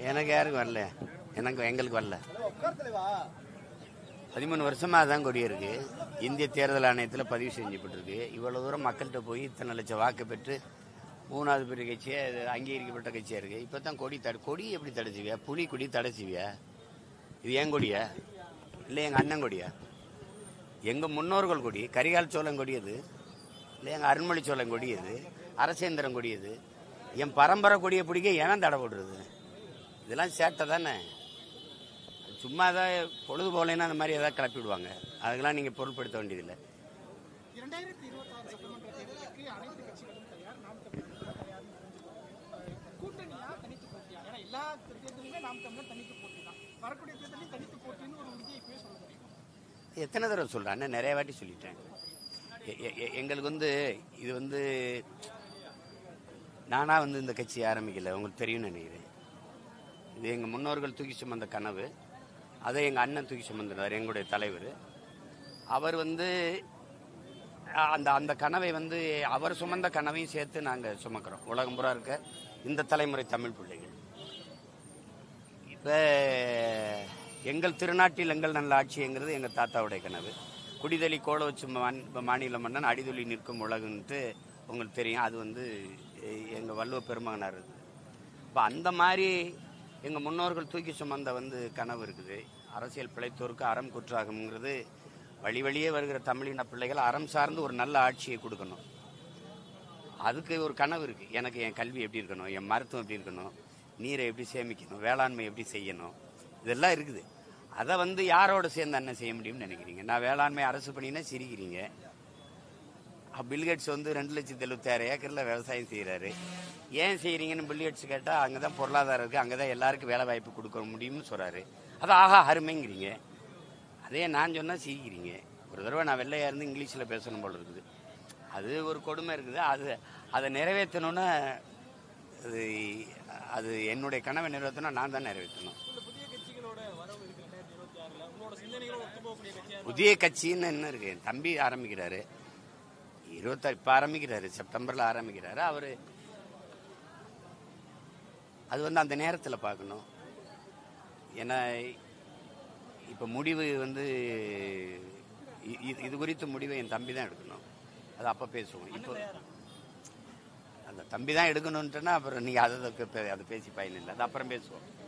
எனக்கு யாருக்கும் வரல எனக்கு எங்களுக்கு வரல பதிமூணு வருஷமா அதான் கொடி இருக்கு இந்திய தேர்தல் ஆணையத்தில் பதிவு செஞ்சப்பட்டிருக்கு இவ்வளவு தூரம் மக்கள்கிட்ட போய் இத்தனை லட்சம் வாக்கு பெற்று மூணாவது பெரிய கட்சியா இது அங்கீகரிக்கப்பட்ட கட்சியா இருக்கு இப்போ தான் கொடி தடு கொடி எப்படி தடைச்சுவியா புலி கொடி தடைச்சுவியா இது என் கொடியா இல்லை எங்கள் அண்ணன் கொடியா எங்கள் முன்னோர்கள் கொடி கரிகால் சோழன் கொடி அது இல்லை எங்கள் அருண்மொழி சோழன் கொடி அது அரசேந்திரன் கொடி அது என் பரம்பரை கொடியை பிடிக்க ஏன் தடை போடுறது இதெல்லாம் சேட்டை தானே சும்மா ஏதாவது பொழுது போகலைன்னா அந்த மாதிரி ஏதாவது கிளப்பி விடுவாங்க அதுக்கெல்லாம் நீங்கள் பொருட்படுத்த வேண்டியதில்லை இரண்டாயிரத்தி இருபத்தி ஆறு சட்டமன்ற தேர்தலுக்கு அனைத்து கட்சிகளும் தயார் நாம் தமிழர் தயார் கூட்டணியா தனித்து போட்டியா ஏன்னா எல்லா தேர்தலுமே நாம் தமிழர் தனித்து போட்டி தான் வரக்கூடிய தேர்தலையும் தனித்து போட்டின்னு ஒரு உறுதியை இப்பவே சொல்ல முடியும் எத்தனை தடவை சொல்கிறேன் அண்ணன் நிறைய வாட்டி சொல்லிட்டேன் எ- எ- எ- எங்களுக்கு வந்து இது வந்து நானாக வந்து இந்த கட்சி ஆரம்பிக்கல உங்களுக்கு தெரியும்னு நினைக்கிறேன் இது எங்கள் முன்னோர்கள் தூக்கி சுமந்த கனவு அதை எங்கள் அண்ணன் தூக்கி சுமந்திருந்தார் எங்களுடைய தலைவர் அவர் வந்து அ- அந்த அந்த கனவை வந்து அவர் சுமந்த கனவையும் சேர்த்து நாங்கள் சுமக்கிறோம் உலகம் பூரா இருக்க இந்த தலைமுறை தமிழ் பிள்ளைகள் இப்போ எங்கள் திருநாட்டில் எங்கள் நல்ல ஆட்சிங்கிறது எங்கள் தாத்தாவுடைய கனவு குடிதலி கோல வச்சு மான்- மாநில மன்னன் அடிதொலி நிற்கும் உலகுன்ட்டு உங்களுக்கு தெரியும் அது வந்து எங்கள் வள்ளுவ பெருமகனார் இப்போ அந்த மாதிரி எங்கள் முன்னோர்கள் தூக்கி சுமந்த வந்து கனவு இருக்குது அரசியல் பிழைத்தோருக்கு அறம் குற்றாகும்ங்கிறது வழி வழியே வருகிற தமிழின பிள்ளைகள் அறம் சார்ந்து ஒரு நல்ல ஆட்சியை கொடுக்கணும் அதுக்கு ஒரு கனவு இருக்கு எனக்கு என் கல்வி எப்படி இருக்கணும் என் மருத்துவம் எப்படி இருக்கணும் நீரை எப்படி சேமிக்கணும் வேளாண்மை எப்படி செய்யணும் இதெல்லாம் இருக்குது அதை வந்து யாரோட சேர்ந்து அண்ணன் செய்ய முடியும்னு நினைக்கிறீங்க நான் வேளாண்மை அரசு பண்ணினா சிரிக்கிறீங்க அப்ப பில்கேட்ஸ் வந்து ரெண்டு லட்சத்தி எழுபத்தாறு ஏக்கரில் விவசாயம் செய்கிறாரு ஏன் செய்கிறீங்கன்னு பில்கேட்ஸ் கேட்டால் அங்கே தான் பொருளாதாரம் இருக்குது அங்கே தான் எல்லாருக்கும் வேலை வாய்ப்பு கொடுக்க முடியும்னு சொல்கிறாரு அது ஆஹா அருமைங்கிறீங்க அதே நான் சொன்னால் சிரிக்கிறீங்க ஒரு தடவை நான் வெள்ளையா இருந்து இங்கிலீஷில் பேசணும் போல இருக்குது அது ஒரு கொடுமை இருக்குது அது அதை நிறைவேற்றணுன்னா அது அது என்னுடைய கனவை நிறைவேற்றணும் நான் தான் நிறைவேற்றணும் புதிய கட்சின்னு என்ன இருக்கு என் தம்பி ஆரம்பிக்கிறாரு இருபத்தா இப்ப ஆரம்பிக்கிறாரு செப்டம்பர்ல ஆரம்பிக்கிறாரு அவரு அது வந்து அந்த நேரத்துல பார்க்கணும் ஏன்னா இப்ப முடிவு வந்து இ- இ- இது குறித்த முடிவை என் தம்பி தான் எடுக்கணும் அது அப்ப பேசுவோம் இப்போ அந்த தம்பி தான் எடுக்கணும்ட்டுனா அப்புறம் நீங்க அதை அதை பே- அதை பேசி பயன் இல்லை அது அப்புறம் பேசுவோம்